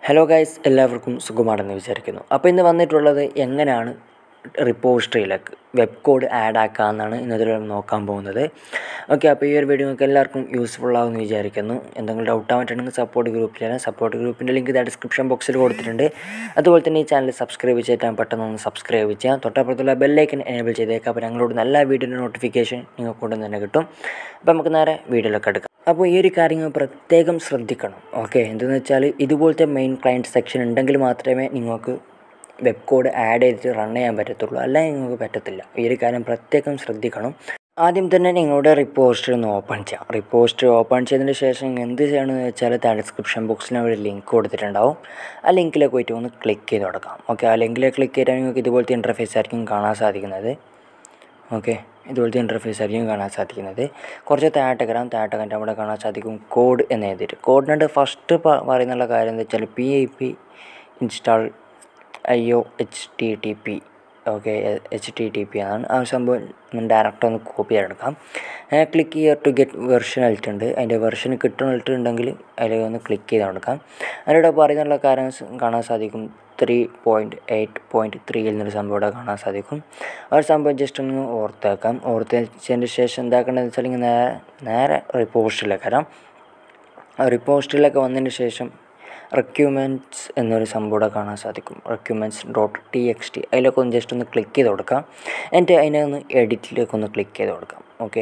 hello guys എല്ലാവർക്കും സുഖമാണെന്ന് വിചാരിക്കുന്നു അപ്പോൾ ഇന്ന് വന്നിട്ടുള്ളത് എങ്ങനെയാണ് റിപ്പോസ്ട്രിയിലേക്ക് വെബ് കോഡ് ആഡ് ആക്കാമെന്നാണ് ഇന്നതിൽ നോക്കാൻ പോകുന്നത് ഓക്കെ അപ്പോൾ ഈ ഒരു വീഡിയോ നിങ്ങൾക്ക് എല്ലാവർക്കും യൂസ്ഫുൾ ആവുമെന്ന് വിചാരിക്കുന്നു എന്തെങ്കിലും ഡൗട്ട് ആയിട്ടുണ്ടെങ്കിൽ സപ്പോർട്ട് ഗ്രൂപ്പിലാണ് സപ്പോർട്ട് ഗ്രൂപ്പിൻ്റെ ലിങ്ക് ഇതാ ഡിസ്ക്രിപ്ഷൻ ബോക്സിൽ കൊടുത്തിട്ടുണ്ട് അതുപോലെ തന്നെ ഈ ചാനൽ സബ്സ്ക്രൈബ് ചെയ്തിട്ടാൽ പെട്ടെന്ന് ഒന്ന് സബ്സ്ക്രൈബ് ചെയ്യാം തൊട്ടപ്പുറത്തുള്ള ബെല്ലൈക്കൻ എനേബിൾ ചെയ്തേക്കാം അപ്പോൾ ഞങ്ങളോട് നല്ല വീഡിയോയുടെ നോട്ടിഫിക്കേഷൻ നിങ്ങൾക്ക് കൊണ്ട് തന്നെ കിട്ടും അപ്പോൾ നമുക്ക് നേരെ വീഡിയോയിലൊക്കെ എടുക്കാം അപ്പോൾ ഈ ഒരു കാര്യങ്ങൾ പ്രത്യേകം ശ്രദ്ധിക്കണം ഓക്കെ എന്തെന്ന് വെച്ചാൽ ഇതുപോലത്തെ മെയിൻ ക്ലയൻറ്റ് സെക്ഷൻ ഉണ്ടെങ്കിൽ മാത്രമേ നിങ്ങൾക്ക് വെബ് കോഡ് ആഡ് ചെയ്തിട്ട് റൺ ചെയ്യാൻ പറ്റത്തുള്ളൂ അല്ലെങ്കിൽ നിങ്ങൾക്ക് പറ്റത്തില്ല ഈ ഒരു കാര്യം പ്രത്യേകം ശ്രദ്ധിക്കണം ആദ്യം തന്നെ നിങ്ങളുടെ റിപ്പോസ്റ്റർ ഒന്ന് ഓപ്പൺ ചെയ്യാം റിപ്പോസ്റ്റർ ഓപ്പൺ ചെയ്തതിന് ശേഷം എന്ത് ചെയ്യണമെന്ന് വെച്ചാൽ താഴെ ഡിസ്ക്രിപ്ഷൻ ബോക്സിൽ ഒരു ലിങ്ക് കൊടുത്തിട്ടുണ്ടാവും ആ ലിങ്കിലേക്ക് പോയിട്ട് ഒന്ന് ക്ലിക്ക് ചെയ്ത് കൊടുക്കാം ഓക്കെ ആ ലിങ്കിലേക്ക് ക്ലിക്ക് ചെയ്താൽ നിങ്ങൾക്ക് ഇതുപോലത്തെ ഇൻ്റർഫേസ് ആയിരിക്കും കാണാൻ സാധിക്കുന്നത് ഓക്കെ ഇതുപോലത്തെ ഇൻ്റർഫേസ് ആയിരിക്കും കാണാൻ സാധിക്കുന്നത് കുറച്ച് താഴട്ടകരാം താഴട്ടകൻ്റെ അവിടെ കാണാൻ സാധിക്കും കോഡ് എന്ന് എഴുതിയിട്ട് കോഡിനകത്ത് ഫസ്റ്റ് പറയുന്നുള്ള കാര്യം എന്താ വെച്ചാൽ P I P install I O H T T P okay H T T P ആണ് ആ സംഭവം ഡയറക്റ്റ് ഒന്ന് കോപ്പി ചെയ്തെടുക്കാം ക്ലിക്ക് ചെയ്യുക ടു ഗെറ്റ് വെർഷൻ ഉണ്ട് അതിൻ്റെ വെർഷൻ കിട്ടണിട്ടുണ്ടെങ്കിൽ അതിൽ ഒന്ന് ക്ലിക്ക് ചെയ്ത് കൊടുക്കാം അതിലൂടെ പറയുന്നുള്ള കാര്യം കാണാൻ സാധിക്കും three point eight point three എന്നൊരു സംഭവം ഇവിടെ കാണാൻ സാധിക്കും ആ ഒരു സംഭവം ജസ്റ്റ് ഒന്ന് ഓർത്തേക്കാം ഓർത്തതിന് ശേഷം എന്താക്കേണ്ടതെന്ന് വെച്ചാൽ ഇങ്ങനെ നേരെ നേരെ റിപ്പോസ്റ്റിലേക്ക് വരാം റിപ്പോസ്റ്റിലൊക്കെ വന്നതിന് ശേഷം റെക്യൂമെൻറ്റ്സ് എന്നൊരു സംഭവം ഇവിടെ കാണാൻ സാധിക്കും requirements dot T X T അതിലൊക്കെ ഒന്ന് ജസ്റ്റ് ഒന്ന് ക്ലിക്ക് ചെയ്ത് കൊടുക്കാം എന്നിട്ട് അതിനെ ഒന്ന് എഡിറ്റിലേക്ക് ഒന്ന് ക്ലിക്ക് ചെയ്ത് കൊടുക്കാം ഓക്കെ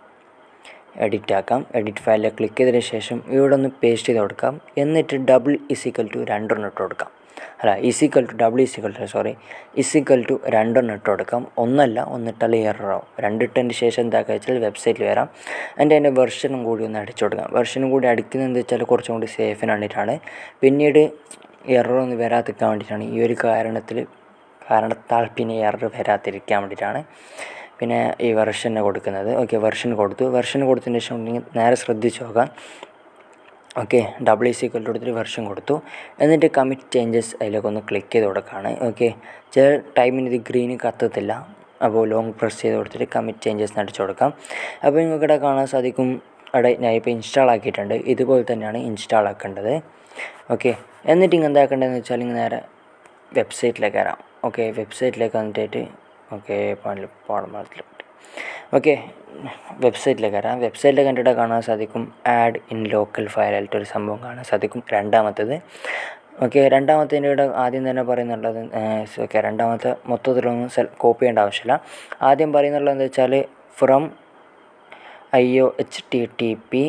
എഡിറ്റ് ആക്കാം എഡിറ്റ് ഫയലിൽ ക്ലിക്ക് ചെയ്തതിന് ശേഷം ഇവിടെ ഒന്ന് പേസ്റ്റ് ചെയ്ത് കൊടുക്കാം എന്നിട്ട് ഡബിൾ ഇസിക്കൽ ടു രണ്ടെണ്ണം ഇട്ട് കൊടുക്കാം അല്ല equal to double equal to sorry equal to രണ്ടെണ്ണം ഇട്ട് കൊടുക്കാം ഒന്നല്ല ഒന്നിട്ടാൽ എററാവും രണ്ടിട്ടതിന് ശേഷം എന്താക്കുക വെച്ചാൽ വെബ്സൈറ്റിൽ വരാം അതിൻ്റെ അതിൻ്റെ വെർഷനും കൂടി ഒന്ന് അടിച്ചു കൊടുക്കാം വെർഷനും കൂടി അടിക്കുന്നത് എന്താ വെച്ചാൽ കുറച്ചും കൂടി സേഫിന് വേണ്ടിയിട്ടാണ് പിന്നീട് എററൊന്നും വരാതിരിക്കാൻ വേണ്ടിയിട്ടാണ് ഈ ഒരു കാരണത്തിൽ കാരണത്താൽ പിന്നെ എറർ വരാതിരിക്കാൻ വേണ്ടിയിട്ടാണ് പിന്നെ ഈ വെർഷന് കൊടുക്കുന്നത് ഓക്കെ വെർഷൻ കൊടുത്തു വെർഷൻ കൊടുത്തതിന് ശേഷം ഉണ്ടെങ്കിൽ നേരെ ശ്രദ്ധിച്ച് നോക്കാം ഓക്കെ ഡബിൾ ഇ സിക്വൽ കൊടുത്തിട്ട് വെർഷൻ കൊടുത്തു എന്നിട്ട് കമ്മിറ്റ് ചേഞ്ചസ് അതിലേക്ക് ഒന്ന് ക്ലിക്ക് ചെയ്ത് കൊടുക്കുകയാണ് ഓക്കെ ചില ടൈമിന് ഇത് ഗ്രീന് കത്തത്തില്ല അപ്പോൾ ലോങ് പ്രസ് ചെയ്ത് കൊടുത്തിട്ട് കമ്മിറ്റ് ചേഞ്ചസ് അടിച്ചു കൊടുക്കാം അപ്പോൾ നിങ്ങൾക്ക് ഇവിടെ കാണാൻ സാധിക്കും അവിടെ ഞാൻ ഇപ്പോൾ ഇൻസ്റ്റാൾ ആക്കിയിട്ടുണ്ട് ഇതുപോലെ തന്നെയാണ് ഇൻസ്റ്റാൾ ആക്കേണ്ടത് ഓക്കെ എന്നിട്ട് ഇങ്ങനെ എന്താക്കേണ്ടതെന്ന് വെച്ചാൽ ഇങ്ങനെ നേരെ വെബ്സൈറ്റിലേക്ക് വരാം ഓക്കെ വെബ്സൈറ്റിലേക്ക് വന്നിട്ട് ഓക്കെ പാടമാളത്തിൽ ഓക്കെ വെബ്സൈറ്റിലേക്ക് വരാം വെബ്സൈറ്റിൽ കണ്ടിട്ട് കാണാൻ സാധിക്കും ആഡ് ഇൻ ലോക്കൽ ഫയലായിട്ട് ഒരു സംഭവം കാണാൻ സാധിക്കും രണ്ടാമത്തത് ഓക്കെ രണ്ടാമത്തതിൻ്റെ ഇവിടെ ആദ്യം തന്നെ പറയുന്നുള്ളത് ഓക്കെ രണ്ടാമത്തെ മൊത്തത്തിലൊന്നും സെൽ കോപ്പി ചെയ്യേണ്ട ആവശ്യമില്ല ആദ്യം പറയുന്നുള്ളത് എന്താ വെച്ചാൽ from I O H T T P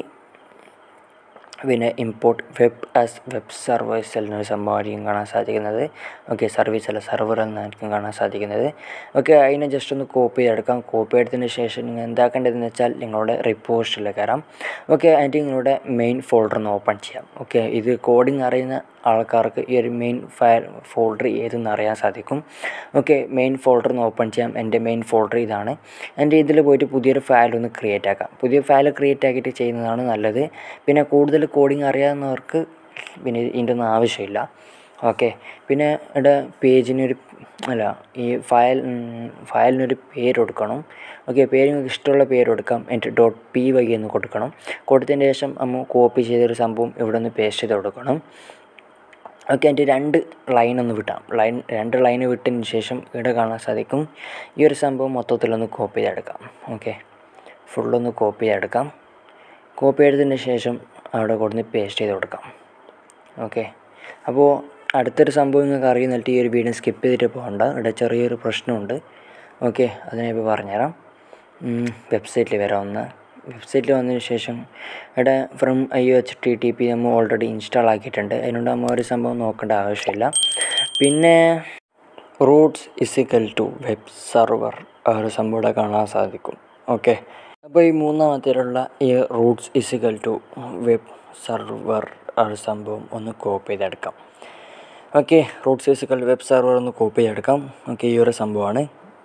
പിന്നെ import web as web service എന്നൊരു സംഭവമായിരിക്കും കാണാൻ സാധിക്കുന്നത് ഓക്കെ സർവീസ് അല്ല സെർവർ എന്നായിരിക്കും കാണാൻ സാധിക്കുന്നത് ഓക്കെ അതിനെ ജസ്റ്റ് ഒന്ന് കോപ്പി ചെയ്തെടുക്കാം കോപ്പി എടുത്തതിന് ശേഷം നിങ്ങൾ എന്താക്കേണ്ടതെന്ന് വെച്ചാൽ നിങ്ങളുടെ റിപ്പോസ്റ്റിൽ കയറാം ഓക്കെ അതിൻ്റെ നിങ്ങളുടെ മെയിൻ ഫോൾഡർ ഒന്ന് ഓപ്പൺ ചെയ്യാം ഓക്കെ ഇത് കോഡിങ് അറിയുന്ന ആൾക്കാർക്ക് ഈ ഒരു മെയിൻ ഫയൽ ഫോൾഡർ ഏതെന്ന് അറിയാൻ സാധിക്കും ഓക്കെ മെയിൻ ഫോൾഡർ ഒന്ന് ഓപ്പൺ ചെയ്യാം എൻ്റെ മെയിൻ ഫോൾഡർ ഇതാണ് എൻ്റെ ഇതിൽ പോയിട്ട് പുതിയൊരു ഫയൽ ഒന്ന് ക്രിയേറ്റ് ആക്കാം പുതിയ ഫയൽ ക്രിയേറ്റ് ആക്കിയിട്ട് ചെയ്യുന്നതാണ് നല്ലത് പിന്നെ കൂടുതൽ കോഡിങ് അറിയാവുന്നവർക്ക് പിന്നെ ഇതിൻ്റെ ഒന്നും ആവശ്യമില്ല ഓക്കെ പിന്നെ ഇവിടെ പേജിനൊരു അല്ല ഈ ഫയൽ ഫയലിനൊരു പേര് കൊടുക്കണം ഓക്കെ പേര് നിങ്ങൾക്ക് ഇഷ്ടമുള്ള പേര് കൊടുക്കാം എന്നിട്ട് ഡോട്ട് പി വൈ എന്ന് കൊടുക്കണം കൊടുത്തതിന് ശേഷം നമ്മൾ കോപ്പി ചെയ്തൊരു സംഭവം ഇവിടെ നിന്ന് പേസ്റ്റ് ചെയ്ത് കൊടുക്കണം ഓക്കെ അതിൻ്റെ രണ്ട് ലൈൻ ഒന്ന് വിട്ടാം ലൈൻ രണ്ട് ലൈൻ വിട്ടതിന് ശേഷം ഇവിടെ കാണാൻ സാധിക്കും ഈ ഒരു സംഭവം മൊത്തത്തിലൊന്ന് കോപ്പി ചെയ്തെടുക്കാം ഓക്കെ ഫുള്ളൊന്ന് കോപ്പി ചെയ്തെടുക്കാം കോപ്പി ചെയ്തതിന് ശേഷം അവിടെ കൊടുന്ന് പേസ്റ്റ് ചെയ്ത് കൊടുക്കാം ഓക്കെ അപ്പോൾ അടുത്തൊരു സംഭവം നിങ്ങൾക്ക് അറിയുന്നിട്ട് ഈ ഒരു വീഡിയോ സ്കിപ്പ് ചെയ്തിട്ട് പോകണ്ട ഇവിടെ ചെറിയൊരു പ്രശ്നമുണ്ട് ഓക്കെ അതിനെ ഇപ്പോൾ പറഞ്ഞുതരാം വെബ്സൈറ്റിൽ വരാം ഒന്ന് വെബ്സൈറ്റിൽ വന്നതിന് ശേഷം ഇവിടെ from I O H T T P നമ്മൾ ഓൾറെഡി ഇൻസ്റ്റാൾ ആക്കിയിട്ടുണ്ട് അതിനോട് നമ്മൾ ഒരു സംഭവം നോക്കേണ്ട ആവശ്യമില്ല പിന്നെ routes equal to web server ആ ഒരു സംഭവം ഇവിടെ കാണാൻ സാധിക്കും ഓക്കെ അപ്പോൾ ഈ മൂന്നാമത്തേലുള്ള ഈ routes equal to web server ആ ഒരു സംഭവം ഒന്ന് കോപ്പി ചെയ്തെടുക്കാം okay routes equal web server ഒന്ന് കോപ്പി ചെയ്തെടുക്കാം ഓക്കെ ഈ ഒരു സംഭവമാണ്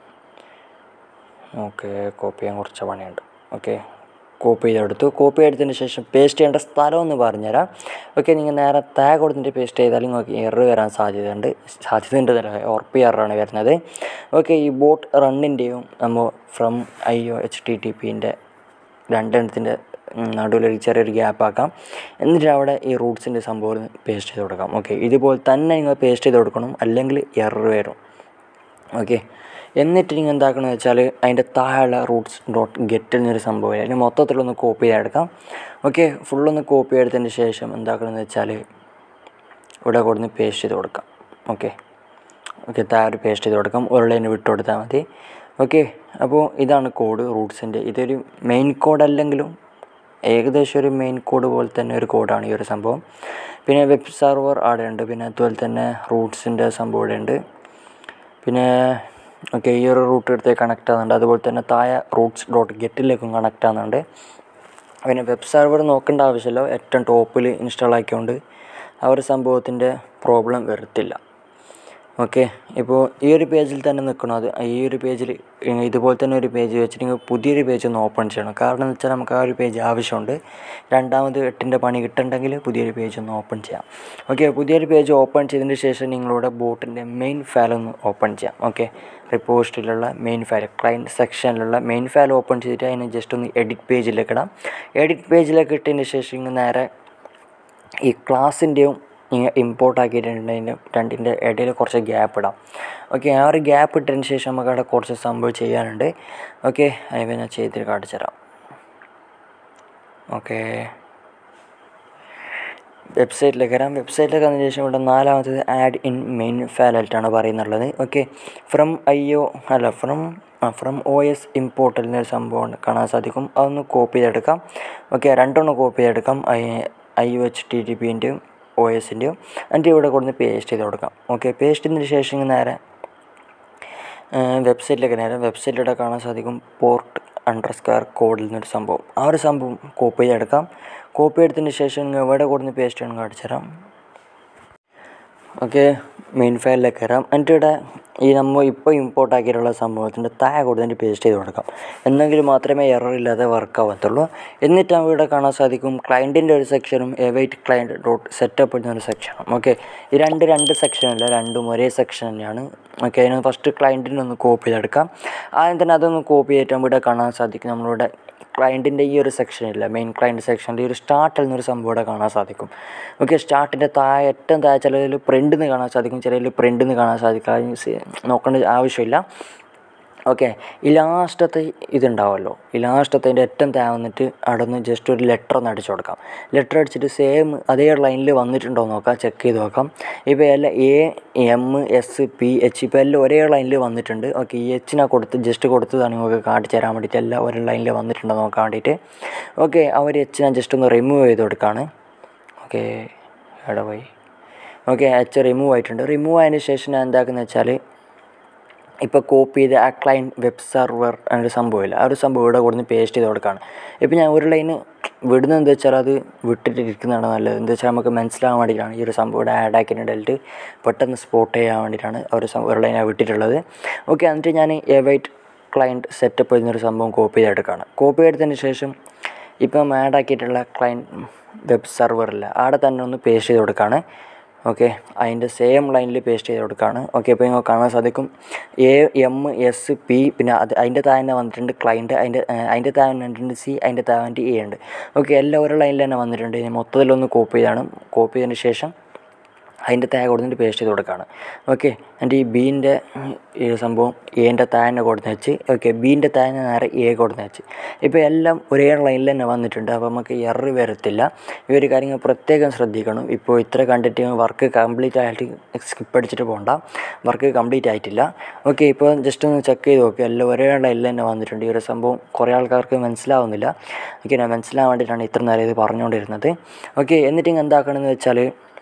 ഓക്കെ കോപ്പി ചെയ്യാൻ കുറച്ച് പണിയുണ്ട് ഓക്കെ കോപ്പി ചെയ്തെടുത്തു കോപ്പി ചെയ്തതിന് ശേഷം പേസ്റ്റ് ചെയ്യേണ്ട സ്ഥലം എന്ന് പറഞ്ഞുതരാം ഓക്കെ നിങ്ങൾ നേരെ ടാഗ് കൊടുത്തിട്ട് പേസ്റ്റ് ചെയ്താൽ നിങ്ങൾക്ക് എറർ വരാൻ സാധ്യതയുണ്ട് സാധ്യതയുണ്ട് ഉറപ്പ് എററാണ് വരുന്നത് ഓക്കെ ഈ ബോട്ട് റണ്ണിൻ്റെയും നമ്മൾ from I O H T T പിൻ്റെ രണ്ടെണ്ണത്തിൻ്റെ നടുവിലൊരു ചെറിയൊരു ഗ്യാപ്പ് ആക്കാം എന്നിട്ട് അവിടെ ഈ റൂട്ട്സിൻ്റെ സംഭവം പേസ്റ്റ് ചെയ്ത് കൊടുക്കാം ഓക്കെ ഇതുപോലെ തന്നെ നിങ്ങൾ പേസ്റ്റ് ചെയ്ത് കൊടുക്കണം അല്ലെങ്കിൽ എറർ വരും ഓക്കെ എന്നിട്ട് നിങ്ങൾ എന്താക്കണമെന്ന് വെച്ചാൽ അതിൻ്റെ താഴെ റൂട്ട്സ് ഡോട്ട് ഗെറ്റ് എന്നൊരു സംഭവം അതിന് മൊത്തത്തിലൊന്ന് കോപ്പി ചെയ്തെടുക്കാം ഓക്കെ ഫുള്ളൊന്ന് കോപ്പി എടുത്തതിന് ശേഷം എന്താക്കണമെന്ന് വെച്ചാൽ ഇവിടെ കൊടുന്ന് പേസ്റ്റ് ചെയ്ത് കൊടുക്കാം ഓക്കെ ഓക്കെ താഴെ പേസ്റ്റ് ചെയ്ത് കൊടുക്കാം ഒരു ലൈൻ വിട്ട് കൊടുത്താൽ മതി ഓക്കെ അപ്പോൾ ഇതാണ് കോഡ് റൂട്ട്സിൻ്റെ ഇതൊരു മെയിൻ കോഡ് അല്ലെങ്കിലും ഏകദേശം ഒരു മെയിൻ കോഡ് പോലെ തന്നെ ഒരു കോഡാണ് ഈ ഒരു സംഭവം പിന്നെ വെബ് സെർവർ അവിടെ ഉണ്ട് പിന്നെ അതുപോലെ തന്നെ റൂട്ട്സിൻ്റെ സംഭവം ഇവിടെ ഉണ്ട് പിന്നെ ഓക്കെ ഈ ഒരു റൂട്ട് എടുത്ത് കണക്ട് ആകുന്നുണ്ട് അതുപോലെ തന്നെ താഴെ റൂട്ട്സ് ഡോട്ട് ഗെറ്റിലേക്കും കണക്ട് ആകുന്നുണ്ട് പിന്നെ വെബ് സെർവർ നോക്കേണ്ട ആവശ്യമില്ല ഏറ്റവും ടോപ്പിൽ ഇൻസ്റ്റാൾ ആക്കിക്കൊണ്ട് ആ ഒരു സംഭവത്തിൻ്റെ പ്രോബ്ലം വരത്തില്ല ഓക്കെ ഇപ്പോൾ ഈ ഒരു പേജിൽ തന്നെ നിൽക്കണം അത് ഈ ഒരു പേജിൽ ഇതുപോലെ തന്നെ ഒരു പേജ് വെച്ചിട്ട് നിങ്ങൾ പുതിയൊരു പേജ് ഒന്ന് ഓപ്പൺ ചെയ്യണം കാരണം എന്ന് വെച്ചാൽ നമുക്ക് ആ ഒരു പേജ് ആവശ്യമുണ്ട് രണ്ടാമത് എട്ടിൻ്റെ പണി കിട്ടണമെങ്കിൽ പുതിയൊരു പേജ് ഒന്ന് ഓപ്പൺ ചെയ്യാം ഓക്കെ പുതിയൊരു പേജ് ഓപ്പൺ ചെയ്തതിന് ശേഷം നിങ്ങളുടെ ബോട്ടിൻ്റെ മെയിൻ ഫയൽ ഒന്ന് ഓപ്പൺ ചെയ്യാം ഓക്കെ റിപ്പോസ്റ്റിലുള്ള മെയിൻ ഫയൽ ക്ലയൻറ്റ് സെക്ഷനിലുള്ള മെയിൻ ഫയൽ ഓപ്പൺ ചെയ്തിട്ട് അതിനെ ജസ്റ്റ് ഒന്ന് എഡിറ്റ് പേജിലേക്ക് ഇടാം എഡിറ്റ് പേജിലേക്ക് ഇട്ടതിന് ശേഷം ഇങ്ങനെ നേരെ ഈ ക്ലാസ്സിൻ്റെയും ഇമ്പോർട്ട് ആക്കിയിട്ടുണ്ടെങ്കിൽ രണ്ടിൻ്റെ ഇടയിൽ കുറച്ച് ഗ്യാപ്പ് ഇടാം ഓക്കെ ആ ഒരു ഗ്യാപ്പ് ഇട്ടതിന് ശേഷം നമുക്ക് അവിടെ കുറച്ച് സംഭവം ചെയ്യാനുണ്ട് ഓക്കെ അതിപ്പോൾ ഞാൻ ചെയ്തിട്ട് കാണിച്ചു തരാം ഓക്കെ വെബ്സൈറ്റിലേക്ക് വരാം വെബ്സൈറ്റിലേക്ക് വന്നതിന് ശേഷം ഇവിടെ നാലാമത്തത് ആഡ് ഇൻ മെയിൻ ഫയലായിട്ടാണ് പറയുന്നുള്ളത് ഓക്കെ ഫ്രം ഐ ഒ അല്ല ഫ്രം ഫ്രം ഒ എസ് ഇമ്പോർട്ടിൽ എന്നൊരു സംഭവം കാണാൻ സാധിക്കും അതൊന്ന് കോപ്പി ചെയ്തെടുക്കാം ഓക്കെ രണ്ടെണ്ണം കോപ്പി ചെയ്തെടുക്കാം I I O H T T പിൻ്റെയും ഒ എസിൻ്റെയും എന്നിട്ട് ഇവിടെ കൊടുന്ന് പേസ്റ്റ് ചെയ്ത് കൊടുക്കാം ഓക്കെ പേസ്റ്റ് ചെയ്തതിന് ശേഷം നേരെ വെബ്സൈറ്റിലേക്ക് നേരെ വെബ്സൈറ്റിലൂടെ കാണാൻ സാധിക്കും പോർട്ട് അണ്ടർ സ്ക്വയർ കോഡിൽ നിന്നൊരു സംഭവം ആ ഒരു സംഭവം കോപ്പി ചെയ്തെടുക്കാം കോപ്പി എടുത്തതിന് ശേഷം നിങ്ങൾ എവിടെ കൊടുന്ന് പേസ്റ്റ് ചെയ്യണം കാണിച്ചു തരാം ഓക്കെ മെയിൻ ഫയലിലേക്ക് കയറാം എന്നിട്ട് ഇവിടെ ഈ നമ്മൾ ഇപ്പോൾ ഇമ്പോർട്ട് ആക്കിയിട്ടുള്ള സംഭവത്തിൻ്റെ താഴെ കൊടുത്തിട്ട് പേസ്റ്റ് ചെയ്ത് കൊടുക്കാം എന്നെങ്കിൽ മാത്രമേ എറർ ഇല്ലാതെ വർക്ക് ആവത്തുള്ളൂ എന്നിട്ട് ഇവിടെ കാണാൻ സാധിക്കും ക്ലയൻറ്റിൻ്റെ ഒരു സെക്ഷനും എവൈറ്റ് ക്ലയൻറ്റ് ഡോട്ട് സെറ്റപ്പ് എന്നൊരു സെക്ഷനും ഓക്കെ ഈ രണ്ട് രണ്ട് സെക്ഷനല്ല രണ്ടും ഒരേ സെക്ഷൻ തന്നെയാണ് ഓക്കെ അതിന് ഫസ്റ്റ് ക്ലയൻറ്റിനെ ഒന്ന് കോപ്പി ചെയ്തെടുക്കാം ആദ്യം തന്നെ അതൊന്ന് കോപ്പി ചെയ്തിട്ട് ഇവിടെ കാണാൻ സാധിക്കും നമ്മളിവിടെ ക്ലയൻറ്റിൻ്റെ ഈ ഒരു സെക്ഷനില്ല മെയിൻ ക്ലയൻറ്റ് സെക്ഷനിൽ ഈ ഒരു സ്റ്റാർട്ട് എന്നൊരു സംഭവം ഇവിടെ കാണാൻ സാധിക്കും ഓക്കെ സ്റ്റാർട്ടിൻ്റെ താഴെ ഏറ്റവും താഴെ ചിലതിൽ പ്രിൻ്റ് എന്ന് കാണാൻ സാധിക്കും ചിലതിൽ പ്രിൻ്റ് എന്ന് കാണാൻ സാധിക്കും അത് നോക്കേണ്ട ആവശ്യമില്ല ഓക്കെ ഈ ലാസ്റ്റത്തെ ഇതുണ്ടാവുമല്ലോ ഈ ലാസ്റ്റത്തെ അതിൻ്റെ ഏറ്റവും താഴെ വന്നിട്ട് അവിടെ നിന്ന് ജസ്റ്റ് ഒരു ലെറ്റർ ഒന്ന് അടിച്ചു കൊടുക്കാം ലെറ്റർ അടിച്ചിട്ട് സെയിം അതേ ലൈനിൽ വന്നിട്ടുണ്ടോ എന്ന് നോക്കാം ചെക്ക് ചെയ്ത് നോക്കാം ഇപ്പോൾ എല്ലാം A M S P H ഇപ്പോൾ എല്ലാം ഒരേ ലൈനിൽ വന്നിട്ടുണ്ട് ഓക്കെ ഈ എച്ചിനെ കൊടുത്ത് ജസ്റ്റ് കൊടുത്തതാണ് നിങ്ങൾക്ക് കാണിച്ചു തരാൻ വേണ്ടിയിട്ട് എല്ലാം ഒരേ ലൈനിൽ വന്നിട്ടുണ്ടോ നോക്കാൻ വേണ്ടിയിട്ട് ഓക്കെ ആ ഒരു എച്ച് ഞാൻ ജസ്റ്റ് ഒന്ന് റിമൂവ് ചെയ്ത് കൊടുക്കുകയാണ് ഓക്കെ എവിടെ പോയി ഓക്കെ എച്ച് റിമൂവ് ആയിട്ടുണ്ട് റിമൂവ് ആയതിന് ശേഷം ഞാൻ എന്താക്കുന്നത് വെച്ചാൽ ഇപ്പോൾ കോപ്പി ചെയ്ത് ആ ക്ലൈൻറ്റ് വെബ് സെർവർ എന്നൊരു സംഭവമില്ല ആ ഒരു സംഭവം ഇവിടെ കൊടുന്ന് പേസ്റ്റ് ചെയ്ത് കൊടുക്കുകയാണ് ഇപ്പോൾ ഞാൻ ഒരു ലൈന് വിടുന്നത് എന്താ വെച്ചാൽ അത് വിട്ടിട്ടിരിക്കുന്നതാണ് നല്ലത് എന്താ വെച്ചാൽ നമുക്ക് മനസ്സിലാകാൻ വേണ്ടിയിട്ടാണ് ഈ ഒരു സംഭവം ഇവിടെ ആഡ് ആക്കിയിട്ടുണ്ടെങ്കിൽ പെട്ടെന്ന് സ്പോട്ട് ചെയ്യാൻ വേണ്ടിയിട്ടാണ് ആ ഒരു സംഭവം ഒരു ലൈനാണ് വിട്ടിട്ടുള്ളത് ഓക്കെ എന്നിട്ട് ഞാൻ എവൈറ്റ് ക്ലയൻറ്റ് സെറ്റപ്പ് എന്നൊരു സംഭവം കോപ്പി ചെയ്തെടുക്കുകയാണ് കോപ്പി ചെയ്തതിന് ശേഷം ഇപ്പം ആഡ് ആക്കിയിട്ടുള്ള ക്ലയൻറ്റ് വെബ് സെർവറില്ല അവിടെ തന്നെ ഒന്ന് പേസ്റ്റ് ചെയ്ത് കൊടുക്കുകയാണ് ഓക്കെ അതിൻ്റെ സെയിം ലൈനിൽ പേസ്റ്റ് ചെയ്ത് കൊടുക്കുകയാണ് ഓക്കെ ഇപ്പോൾ നിങ്ങൾക്ക് കാണാൻ സാധിക്കും എ എം എസ് പി പിന്നെ അത് അതിൻ്റെ താഴെ വന്നിട്ടുണ്ട് ക്ലൈൻറ്റ് അതിൻ്റെ അതിൻ്റെ താഴെ വന്നിട്ടുണ്ട് സി അതിൻ്റെ താഴെ വന്നിട്ട് എ ഉണ്ട് ഓക്കെ എല്ലാം ഒരു ലൈനിൽ തന്നെ വന്നിട്ടുണ്ട് ഇനി മൊത്തത്തിലൊന്ന് കോപ്പി ചെയ്താണ് കോപ്പി ചെയ്തതിന് ശേഷം അതിൻ്റെ താഴെ കൊടുത്തിട്ട് പേസ്റ്റ് ചെയ്ത് കൊടുക്കുകയാണ് ഓക്കെ എൻ്റെ ഈ ബീൻ്റെ ഈ സംഭവം എൻ്റെ താഴെ കൊടുത്ത് വെച്ച് ഓക്കെ ബീൻ്റെ താഴെ നേരെ എ കൊടുത്ത് വെച്ച് ഇപ്പോൾ എല്ലാം ഒരേ ലൈനിൽ തന്നെ വന്നിട്ടുണ്ട് അപ്പോൾ നമുക്ക് എറർ വരത്തില്ല ഈ ഒരു കാര്യങ്ങൾ പ്രത്യേകം ശ്രദ്ധിക്കണം ഇപ്പോൾ ഇത്ര കണ്ടിട്ട് വർക്ക് കംപ്ലീറ്റ് ആയിട്ട് സ്കിപ്പ് അടിച്ചിട്ട് പോകണ്ട വർക്ക് കംപ്ലീറ്റ് ആയിട്ടില്ല ഓക്കെ ഇപ്പോൾ ജസ്റ്റ് ഒന്ന് ചെക്ക് ചെയ്ത് നോക്കുക എല്ലാം ഒരേ ലൈനിൽ തന്നെ വന്നിട്ടുണ്ട് ഈ ഒരു സംഭവം കുറേ ആൾക്കാർക്ക് മനസ്സിലാവുന്നില്ല ഓക്കെ ഞാൻ മനസ്സിലാവാൻ വേണ്ടിയിട്ടാണ് ഇത്ര നേരം ഇത് പറഞ്ഞുകൊണ്ടിരുന്നത് ഓക്കെ എന്നിട്ട് ഇങ്ങ് എന്താക്കണമെന്ന് വെച്ചാൽ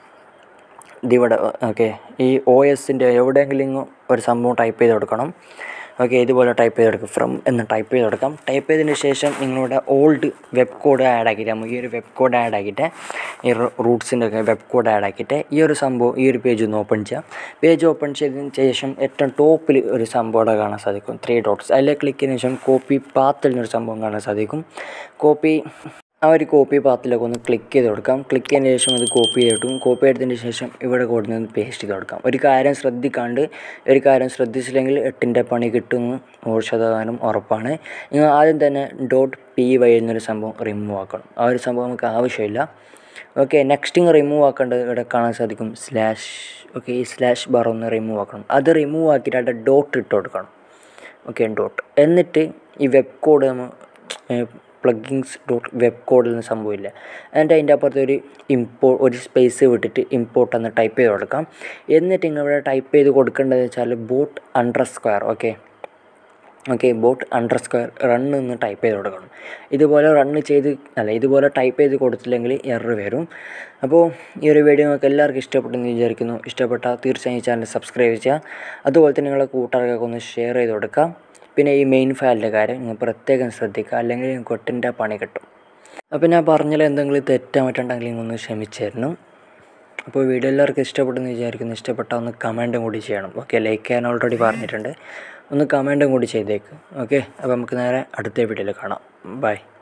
ഇതിവിടെ ഓക്കെ ഈ ഒ എസിൻ്റെ എവിടെയെങ്കിലും ഒരു സംഭവം ടൈപ്പ് ചെയ്ത് കൊടുക്കണം ഓക്കെ ഇതുപോലെ ടൈപ്പ് ചെയ്ത് കൊടുക്കും ഫ്രം എന്ന് ടൈപ്പ് ചെയ്ത് കൊടുക്കാം ടൈപ്പ് ചെയ്തതിന് ശേഷം നിങ്ങളുടെ ഓൾഡ് വെബ് കോഡ് ആഡ് ആക്കിയിട്ട് നമുക്ക് ഈ ഒരു വെബ് കോഡ് ആഡ് ആക്കിയിട്ട് ഈ റൂട്ട്സിൻ്റെ ഒക്കെ വെബ് കോഡ് ആഡ് ആക്കിയിട്ട് ഈ ഒരു സംഭവം ഈ ഒരു പേജ് ഒന്ന് ഓപ്പൺ ചെയ്യാം പേജ് ഓപ്പൺ ചെയ്തതിന് ശേഷം ഏറ്റവും ടോപ്പിൽ ഒരു സംഭവം അവിടെ കാണാൻ സാധിക്കും ത്രീ ഡോട്ട്സ് അതിലേക്ക് ക്ലിക്ക് ചെയ്തതിന് ശേഷം കോപ്പി പാത്തിൽ നിന്നൊരു സംഭവം കാണാൻ സാധിക്കും കോപ്പി ആ ഒരു കോപ്പി പാത്തിലേക്ക് ഒന്ന് ക്ലിക്ക് ചെയ്ത് കൊടുക്കാം ക്ലിക്ക് ചെയ്തതിന് ശേഷം അത് കോപ്പി ചെയ്ത് കിട്ടും കോപ്പി ചെയ്തതിന് ശേഷം ഇവിടെ കൊടുത്ത് പേസ്റ്റ് ചെയ്ത് കൊടുക്കാം ഒരു കാര്യം ശ്രദ്ധിക്കാണ്ട് ഒരു കാര്യം ശ്രദ്ധിച്ചില്ലെങ്കിൽ എട്ടിൻ്റെ പണി കിട്ടുമെന്ന് നൂറ് ശതമാനം ഉറപ്പാണ് നിങ്ങൾ ആദ്യം തന്നെ ഡോട്ട് പി വൈ എന്നൊരു സംഭവം റിമൂവ് ആക്കണം ആ ഒരു സംഭവം നമുക്ക് ആവശ്യമില്ല ഓക്കെ നെക്സ്റ്റ് റിമൂവ് ആക്കേണ്ടത് ഇവിടെ കാണാൻ സാധിക്കും സ്ലാഷ് ഓക്കെ ഈ സ്ലാഷ് ബാർ ഒന്ന് റിമൂവ് ആക്കണം അത് റിമൂവ് ആക്കിയിട്ട് അവിടെ ഡോട്ട് ഇട്ട് കൊടുക്കണം ഓക്കെ ഡോട്ട് എന്നിട്ട് ഈ വെബ് കോഡ് നമ്മൾ പ്ലഗിങ്സ് ഡോട്ട് വെബ് കോഡിൽ നിന്ന് സംഭവമില്ല എന്നിട്ട് അതിൻ്റെ അപ്പുറത്ത് ഒരു ഇമ്പോ ഒരു സ്പേസ് വിട്ടിട്ട് ഇമ്പോർട്ട് എന്ന് ടൈപ്പ് ചെയ്ത് കൊടുക്കാം എന്നിട്ട് ഇവിടെ ടൈപ്പ് ചെയ്ത് കൊടുക്കേണ്ടത് വെച്ചാൽ bot underscore okay okay bot underscore run എന്ന് ടൈപ്പ് ചെയ്ത് കൊടുക്കണം ഇതുപോലെ റണ്ണ് ചെയ്ത് അല്ല ഇതുപോലെ ടൈപ്പ് ചെയ്ത് കൊടുത്തില്ലെങ്കിൽ എറർ വരും അപ്പോൾ ഈ ഒരു വീഡിയോ നിങ്ങൾക്ക് എല്ലാവർക്കും ഇഷ്ടപ്പെട്ടെന്ന് വിചാരിക്കുന്നു ഇഷ്ടപ്പെട്ടാൽ തീർച്ചയായും ഈ ചാനൽ സബ്സ്ക്രൈബ് ചെയ്യുക അതുപോലെ തന്നെ നിങ്ങളെ കൂട്ടുകാർക്കൊക്കെ ഒന്ന് ഷെയർ ചെയ്ത് കൊടുക്കാം പിന്നെ ഈ മെയിൻ ഫയലിൻ്റെ കാര്യം നിങ്ങൾ പ്രത്യേകം ശ്രദ്ധിക്കുക അല്ലെങ്കിൽ നിങ്ങൾക്ക് ഒട്ടിൻ്റെ പണി കിട്ടും അപ്പോൾ ഞാൻ പറഞ്ഞാൽ എന്തെങ്കിലും തെറ്റാൻ പറ്റുണ്ടെങ്കിൽ നിങ്ങൾ ഒന്ന് ക്ഷമിച്ചായിരുന്നു അപ്പോൾ വീഡിയോ എല്ലാവർക്കും ഇഷ്ടപ്പെട്ടെന്ന് വിചാരിക്കുന്നു ഇഷ്ടപ്പെട്ടാൽ ഒന്ന് കമൻറ്റും കൂടി ചെയ്യണം ഓക്കെ ലൈക്ക് ചെയ്യാൻ ഓൾറെഡി പറഞ്ഞിട്ടുണ്ട് ഒന്ന് കമൻറ്റും കൂടി ചെയ്തേക്ക് ഓക്കെ അപ്പോൾ നമുക്ക് നേരെ അടുത്ത വീഡിയോയിൽ കാണാം ബൈ